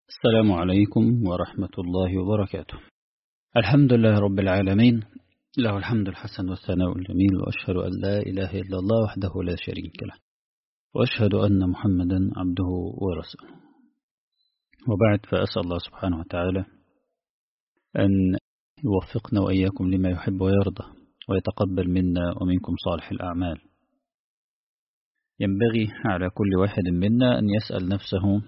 السلام عليكم ورحمة الله وبركاته الحمد لله رب العالمين له الحمد الحسن والثناء الجميل وأشهد أن لا إله إلا الله وحده لا شريك له وأشهد أن محمدا عبده ورسوله وبعد فأسأل الله سبحانه وتعالى أن يوفقنا وإياكم لما يحب ويرضى ويتقبل منا ومنكم صالح الأعمال ينبغي على كل واحد منا أن يسأل نفسه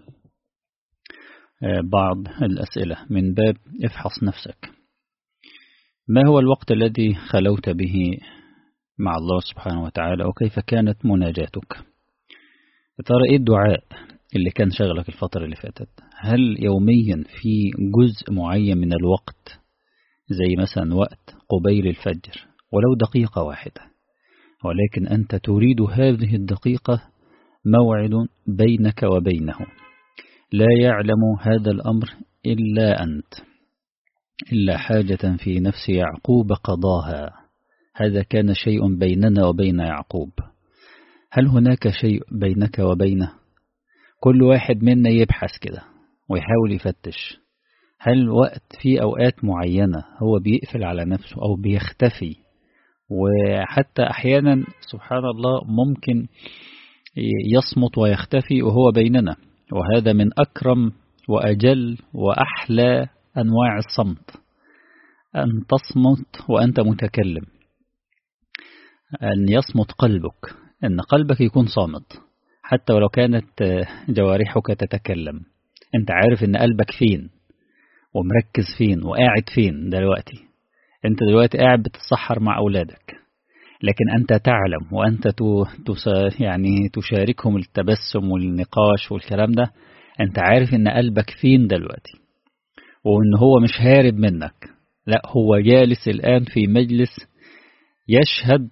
بعض الأسئلة من باب افحص نفسك ما هو الوقت الذي خلوت به مع الله سبحانه وتعالى وكيف كانت مناجاتك ترى إيه الدعاء اللي كان شغلك الفترة اللي فاتت هل يوميا في جزء معين من الوقت زي مثلا وقت قبيل الفجر ولو دقيقة واحدة ولكن أنت تريد هذه الدقيقة موعد بينك وبينه لا يعلم هذا الأمر إلا أنت إلا حاجة في نفس يعقوب قضاها هذا كان شيء بيننا وبين يعقوب هل هناك شيء بينك وبينه كل واحد منا يبحث كده ويحاول يفتش هل وقت في أوقات معينة هو بيقفل على نفسه أو بيختفي وحتى أحيانا سبحان الله ممكن يصمت ويختفي وهو بيننا وهذا من أكرم وأجل وأحلى أنواع الصمت أن تصمت وأنت متكلم أن يصمت قلبك أن قلبك يكون صامت حتى ولو كانت جوارحك تتكلم أنت عارف أن قلبك فين ومركز فين وقاعد فين دلوقتي أنت دلوقتي قاعد بتتسحر مع أولادك لكن أنت تعلم وأنت يعني تشاركهم التبسم والنقاش والكلام ده أنت عارف أن قلبك فين دلوقتي وأن هو مش هارب منك لا هو جالس الآن في مجلس يشهد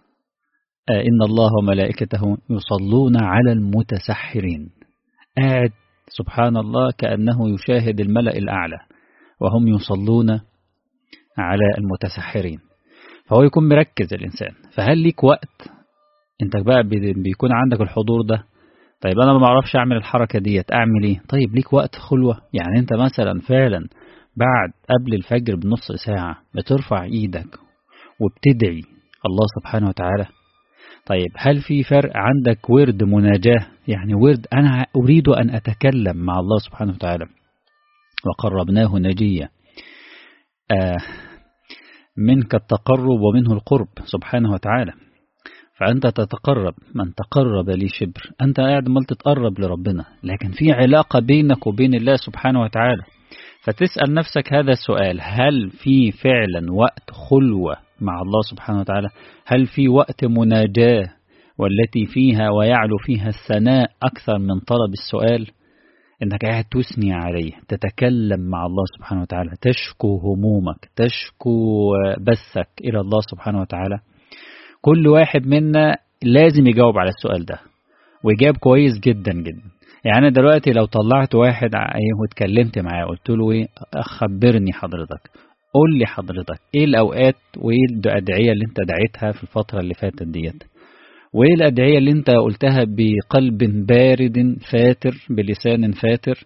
إن الله وملائكته يصلون على المتسحرين قاعد سبحان الله كأنه يشاهد الملأ الأعلى وهم يصلون على المتسحرين فهو يكون مركز الإنسان فهل ليك وقت انت بقى بيكون عندك الحضور ده طيب أنا ما بعرفش أعمل الحركة ديت أعمل إيه طيب ليك وقت خلوة يعني أنت مثلا فعلا بعد قبل الفجر بنص ساعة بترفع إيدك وبتدعي الله سبحانه وتعالى طيب هل في فرق عندك ورد مناجاة يعني ورد أنا أريد أن أتكلم مع الله سبحانه وتعالى وقربناه نجيا آه منك التقرب ومنه القرب سبحانه وتعالى فأنت تتقرب من تقرب لي شبر أنت قاعد مال تتقرب لربنا لكن في علاقة بينك وبين الله سبحانه وتعالى فتسأل نفسك هذا السؤال هل في فعلا وقت خلوة مع الله سبحانه وتعالى هل في وقت مناجاة والتي فيها ويعلو فيها الثناء أكثر من طلب السؤال انك قاعد تثني عليه تتكلم مع الله سبحانه وتعالى تشكو همومك تشكو بثك إلى الله سبحانه وتعالى كل واحد منا لازم يجاوب على السؤال ده ويجاب كويس جدا جدا يعني دلوقتي لو طلعت واحد واتكلمت معاه قلت له ايه خبرني حضرتك قول لي حضرتك ايه الاوقات وايه الادعيه اللي انت دعيتها في الفتره اللي فاتت ديت وايه الادعيه اللي انت قلتها بقلب بارد فاتر بلسان فاتر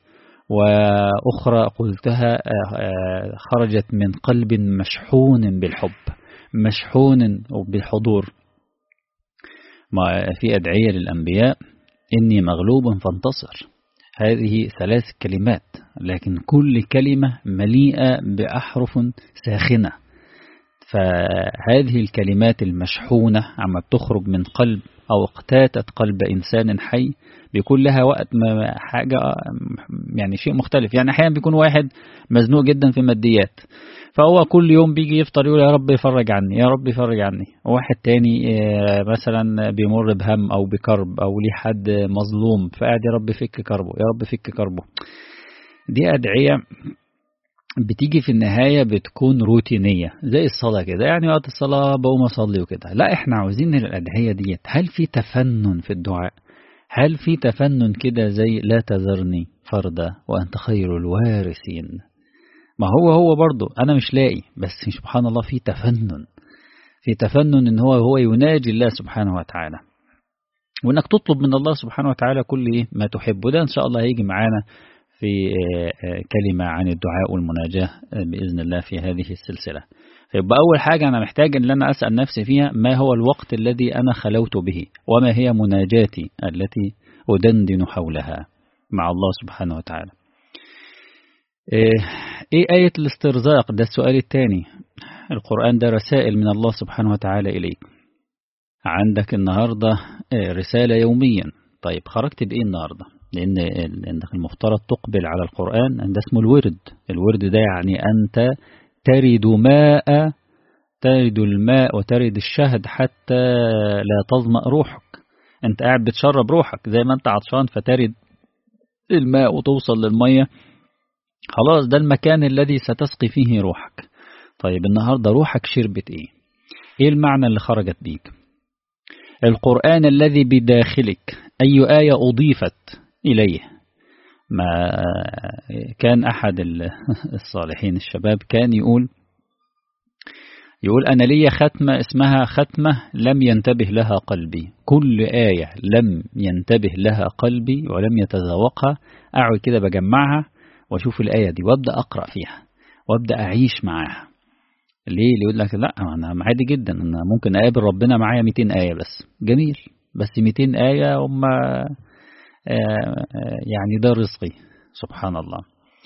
واخرى قلتها خرجت من قلب مشحون بالحب مشحون بالحضور ما في ادعيه للانبياء اني مغلوب فانتصر هذه ثلاث كلمات لكن كل كلمه مليئه باحرف ساخنه فهذه الكلمات المشحونة عما بتخرج من قلب أو اقتاتت قلب إنسان حي بيكون لها وقت حاجة يعني شيء مختلف يعني أحيانا بيكون واحد مزنوق جدا في ماديات فهو كل يوم بيجي يفطر يقول يا رب يفرج عني يا رب يفرج عني واحد تاني مثلا بيمر بهم أو بكرب أو ليه حد مظلوم فقاعد يا رب فك كربه يا رب فك كربه دي أدعية بتيجي في النهاية بتكون روتينية زي الصلاة كده يعني وقت الصلاة بقوم أصلي وكده لا احنا عاوزين الأدعية ديت هل في تفنن في الدعاء هل في تفنن كده زي لا تذرني فردا وأنت خير الوارثين ما هو هو برضه أنا مش لاقي بس سبحان الله في تفنن في تفنن إن هو هو يناجي الله سبحانه وتعالى وإنك تطلب من الله سبحانه وتعالى كل إيه ما تحب وده إن شاء الله هيجي معانا في كلمة عن الدعاء والمناجاة بإذن الله في هذه السلسلة فيبقى أول حاجة أنا محتاج أن أنا أسأل نفسي فيها ما هو الوقت الذي أنا خلوت به وما هي مناجاتي التي أدندن حولها مع الله سبحانه وتعالى إيه آية الاسترزاق ده السؤال الثاني القرآن ده رسائل من الله سبحانه وتعالى إليك عندك النهاردة رسالة يوميا طيب خرجت بإيه النهاردة لأن عندك المفترض تقبل على القرآن ده اسمه الورد الورد ده يعني أنت ترد ماء ترد الماء وترد الشهد حتى لا تظمأ روحك انت قاعد بتشرب روحك زي ما انت عطشان فترد الماء وتوصل للمية خلاص ده المكان الذي ستسقي فيه روحك طيب النهاردة روحك شربت ايه ايه المعنى اللي خرجت بيك القرآن الذي بداخلك أي آية أضيفت إليه ما كان أحد الصالحين الشباب كان يقول يقول أنا لي ختمة اسمها ختمة لم ينتبه لها قلبي كل آية لم ينتبه لها قلبي ولم يتذوقها أقعد كده بجمعها وأشوف الآية دي وأبدأ أقرأ فيها وأبدأ أعيش معاها ليه اللي يقول لك لا أنا عادي جدا أنا ممكن أقابل ربنا معايا 200 آية بس جميل بس 200 آية هم يعني ده رزقي سبحان الله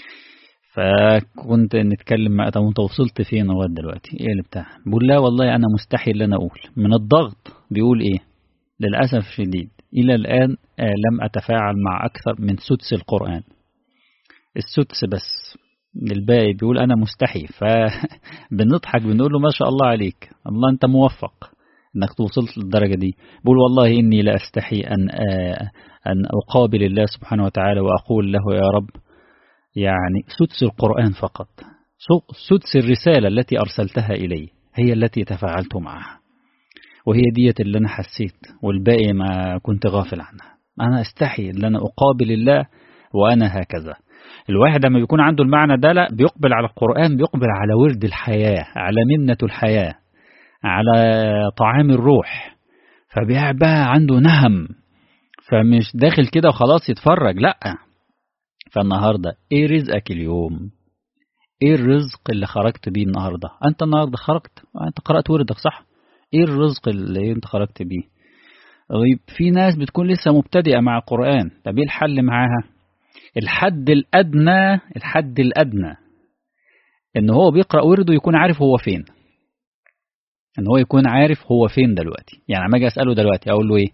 فكنت نتكلم مع طب انت وصلت فين لغايه دلوقتي ايه اللي بتاع بقول لا والله انا مستحي اللي انا اقول من الضغط بيقول ايه للاسف الشديد الى الان لم اتفاعل مع اكثر من سدس القران السدس بس الباقي بيقول انا مستحي فبنضحك بنقول له ما شاء الله عليك الله انت موفق انك توصلت للدرجه دي بقول والله اني لا استحي ان ان اقابل الله سبحانه وتعالى واقول له يا رب يعني سدس القرآن فقط سدس الرسالة التي أرسلتها إلي هي التي تفاعلت معها وهي دية اللي أنا حسيت والباقي ما كنت غافل عنها أنا أستحي أن أنا أقابل الله وأنا هكذا الواحد لما بيكون عنده المعنى ده لا بيقبل على القرآن بيقبل على ورد الحياة على منة الحياة على طعام الروح فبيبقى عنده نهم فمش داخل كده وخلاص يتفرج لأ فالنهاردة ايه رزقك اليوم ايه الرزق اللي خرجت بيه النهاردة انت النهاردة خرجت انت قرأت وردك صح ايه الرزق اللي انت خرجت بيه طيب في ناس بتكون لسه مبتدئة مع القرآن طب ايه الحل معاها الحد الأدنى الحد الأدنى ان هو بيقرأ ورده يكون عارف هو فين ان هو يكون عارف هو فين دلوقتي يعني لما اجي اساله دلوقتي اقول له ايه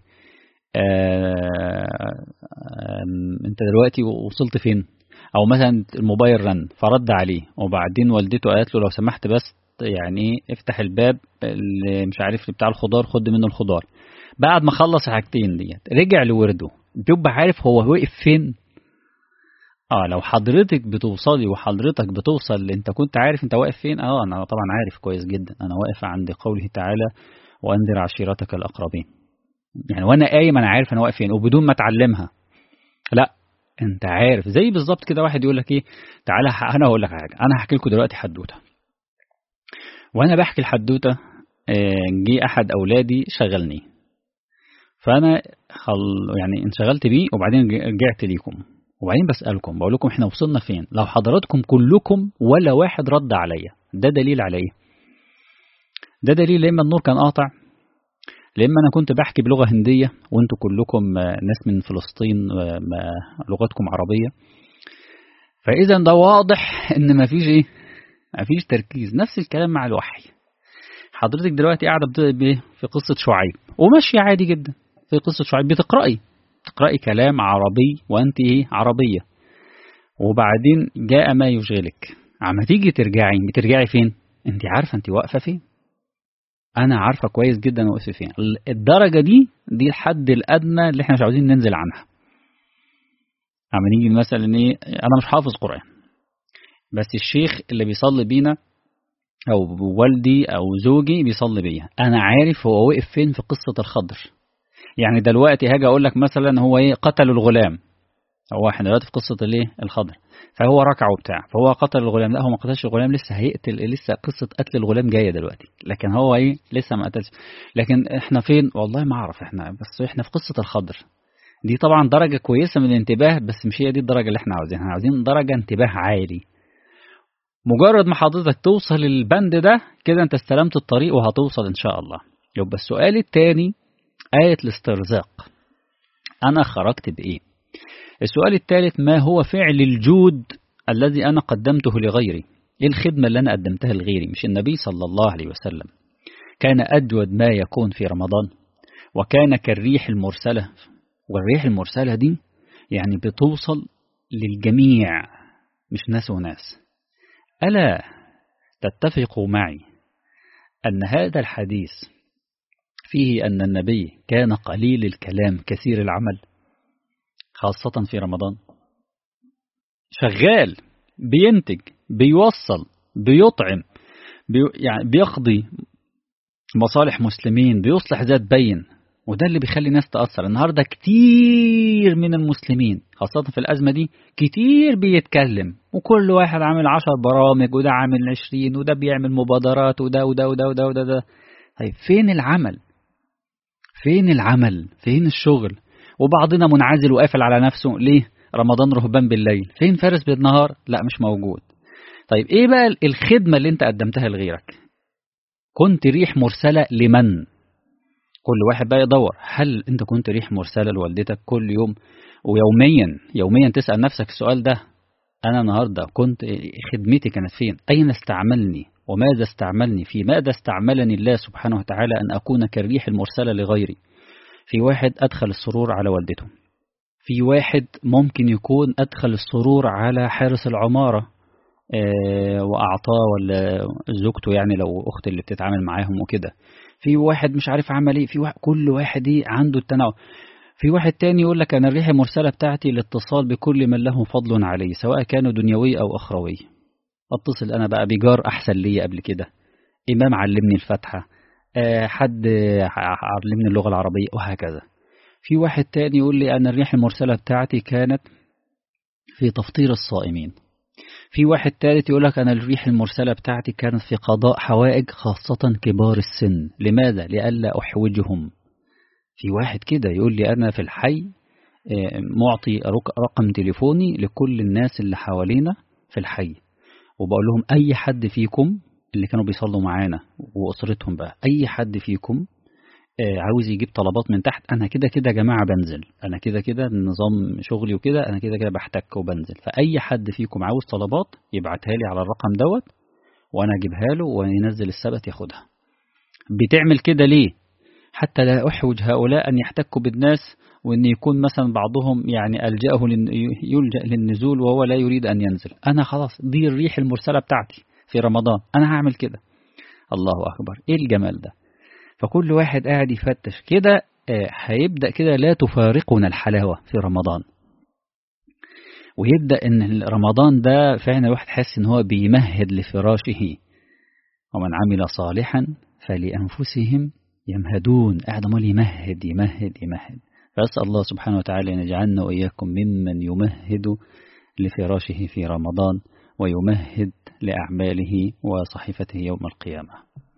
آه انت دلوقتي وصلت فين او مثلا الموبايل رن فرد عليه وبعدين والدته قالت له لو سمحت بس يعني افتح الباب اللي مش عارف بتاع الخضار خد منه الخضار بعد ما خلص الحاجتين ديت رجع لورده بيبقى عارف هو واقف فين اه لو حضرتك بتوصلي وحضرتك بتوصل انت كنت عارف انت واقف فين اه انا طبعا عارف كويس جدا انا واقف عند قوله تعالى وانذر عشيرتك الاقربين يعني وانا قايم انا عارف انا واقف فين وبدون ما اتعلمها لا انت عارف زي بالظبط كده واحد يقول لك ايه تعالى انا هقول لك حاجه انا هحكي لكم دلوقتي حدوته وانا بحكي الحدوته جه احد اولادي شغلني فانا خل يعني انشغلت بيه وبعدين رجعت ليكم وبعدين بسالكم بقول لكم احنا وصلنا فين لو حضراتكم كلكم ولا واحد رد عليا ده دليل على ايه ده دليل اما النور كان قاطع لما أنا كنت بحكي بلغة هندية وأنتوا كلكم ناس من فلسطين لغتكم عربية فإذا ده واضح إن مفيش إيه مفيش تركيز نفس الكلام مع الوحي حضرتك دلوقتي قاعدة في قصة شعيب وماشية عادي جدا في قصة شعيب بتقرأي تقرأي كلام عربي وأنت إيه عربية وبعدين جاء ما يشغلك عما تيجي ترجعي بترجعي فين انت عارفة انت واقفة فين انا عارفه كويس جدا واقف فين الدرجه دي دي الحد الادنى اللي احنا مش عاوزين ننزل عنها اما نيجي مثلا ايه انا مش حافظ قران بس الشيخ اللي بيصلي بينا او والدي او زوجي بيصلي بيا انا عارف هو واقف فين في قصه الخضر يعني دلوقتي هاجي اقول لك مثلا هو ايه قتل الغلام هو احنا دلوقتي في قصه الايه الخضر فهو ركع وبتاع فهو قتل الغلام لا هو ما قتلش الغلام لسه هيقتل لسه قصة قتل الغلام جاية دلوقتي لكن هو ايه لسه ما قتلش لكن احنا فين والله ما اعرف احنا بس احنا في قصة الخضر دي طبعا درجة كويسة من الانتباه بس مش هي دي الدرجة اللي احنا عاوزينها احنا عاوزين درجة انتباه عالي مجرد ما حضرتك توصل للبند ده كده انت استلمت الطريق وهتوصل ان شاء الله يبقى السؤال الثاني آية الاسترزاق أنا خرجت بإيه السؤال الثالث ما هو فعل الجود الذي أنا قدمته لغيري إيه الخدمة اللي أنا قدمتها لغيري مش النبي صلى الله عليه وسلم كان أجود ما يكون في رمضان وكان كالريح المرسلة والريح المرسلة دي يعني بتوصل للجميع مش ناس وناس ألا تتفقوا معي أن هذا الحديث فيه أن النبي كان قليل الكلام كثير العمل خاصة في رمضان شغال بينتج بيوصل بيطعم بي يعني بيقضي مصالح مسلمين بيصلح ذات بين وده اللي بيخلي الناس تأثر النهاردة كتير من المسلمين خاصة في الأزمة دي كتير بيتكلم وكل واحد عامل عشر برامج وده عامل عشرين وده بيعمل مبادرات وده وده وده وده وده, وده. طيب فين العمل فين العمل فين الشغل وبعضنا منعزل وقافل على نفسه ليه رمضان رهبان بالليل فين فارس بالنهار لا مش موجود طيب ايه بقى الخدمة اللي انت قدمتها لغيرك كنت ريح مرسلة لمن كل واحد بقى يدور هل انت كنت ريح مرسلة لوالدتك كل يوم ويوميا يوميا تسأل نفسك السؤال ده أنا النهاردة كنت خدمتي كانت فين أين استعملني وماذا استعملني في ماذا استعملني الله سبحانه وتعالى أن أكون كالريح المرسلة لغيري في واحد أدخل السرور على والدته في واحد ممكن يكون أدخل السرور على حارس العمارة وأعطاه ولا زوجته يعني لو أخت اللي بتتعامل معاهم وكده في واحد مش عارف عمل ايه في واحد كل واحد ايه عنده التنوع في واحد تاني يقول لك أنا الريحة المرسلة بتاعتي الاتصال بكل من له فضل علي سواء كان دنيوي أو أخروي اتصل أنا بقى بجار أحسن لي قبل كده إمام علمني الفاتحة أه حد علمني اللغة العربية وهكذا في واحد تاني يقول لي أنا الريحة المرسلة بتاعتي كانت في تفطير الصائمين في واحد تالت يقول لك أنا الريح المرسلة بتاعتي كانت في قضاء حوائج خاصة كبار السن لماذا؟ لئلا أحوجهم في واحد كده يقول لي أنا في الحي معطي رقم تليفوني لكل الناس اللي حوالينا في الحي وبقول لهم أي حد فيكم اللي كانوا بيصلوا معانا وأسرتهم بقى أي حد فيكم عاوز يجيب طلبات من تحت أنا كده كده يا جماعة بنزل أنا كده كده نظام شغلي وكده أنا كده كده بحتك وبنزل فأي حد فيكم عاوز طلبات يبعتها لي على الرقم دوت وأنا أجيبها له وينزل السبت ياخدها بتعمل كده ليه حتى لا أحوج هؤلاء أن يحتكوا بالناس وأن يكون مثلا بعضهم يعني ألجأه يلجأ للنزول وهو لا يريد أن ينزل أنا خلاص دي الريح المرسلة بتاعتي في رمضان أنا هعمل كده الله أكبر إيه الجمال ده فكل واحد قاعد يفتش كده هيبدأ كده لا تفارقنا الحلاوة في رمضان ويبدأ ان رمضان ده فعلا الواحد حاسس ان هو بيمهد لفراشه ومن عمل صالحا فلأنفسهم يمهدون قاعد عمال يمهد يمهد يمهد فأسأل الله سبحانه وتعالى أن يجعلنا وإياكم ممن يمهد لفراشه في رمضان ويمهد لأعماله وصحيفته يوم القيامة